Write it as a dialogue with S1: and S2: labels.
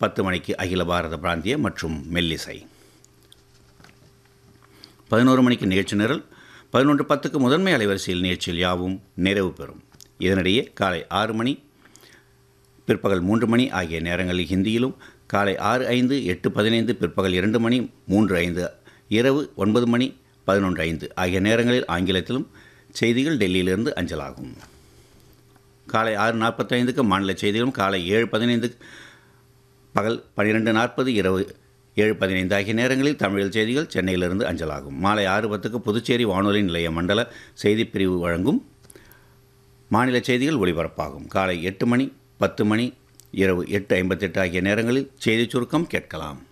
S1: பத்து மணிக்கு அகில பாரத பிராந்திய மற்றும் மெல்லிசை பதினோரு மணிக்கு நிகழ்ச்சி நிரல் பதினொன்று பத்துக்கு முதன்மை அலைவரிசையில் நிகழ்ச்சியில் யாவும் நிறைவு பெறும் இதனிடையே காலை ஆறு மணி பிற்பகல் மூன்று மணி ஆகிய நேரங்களில் ஹிந்தியிலும் காலை ஆறு ஐந்து எட்டு பதினைந்து பிற்பகல் இரண்டு மணி மூன்று ஐந்து இரவு ஒன்பது மணி பதினொன்று ஐந்து ஆகிய நேரங்களில் ஆங்கிலத்திலும் செய்திகள் டெல்லியிலிருந்து அஞ்சலாகும் காலை ஆறு நாற்பத்தைந்துக்கு மாநில செய்திகளும் காலை ஏழு பதினைந்து பகல் பன்னிரெண்டு நாற்பது இரவு ஏழு பதினைந்து ஆகிய நேரங்களில் தமிழில் செய்திகள் சென்னையிலிருந்து அஞ்சலாகும் மாலை ஆறு பத்துக்கு புதுச்சேரி வானொலி நிலைய மண்டல செய்திப் பிரிவு வழங்கும் மாநில செய்திகள் ஒளிபரப்பாகும் காலை எட்டு மணி பத்து மணி இரவு எட்டு ஐம்பத்தெட்டு ஆகிய நேரங்களில் செய்திச் சுருக்கம் கேட்கலாம்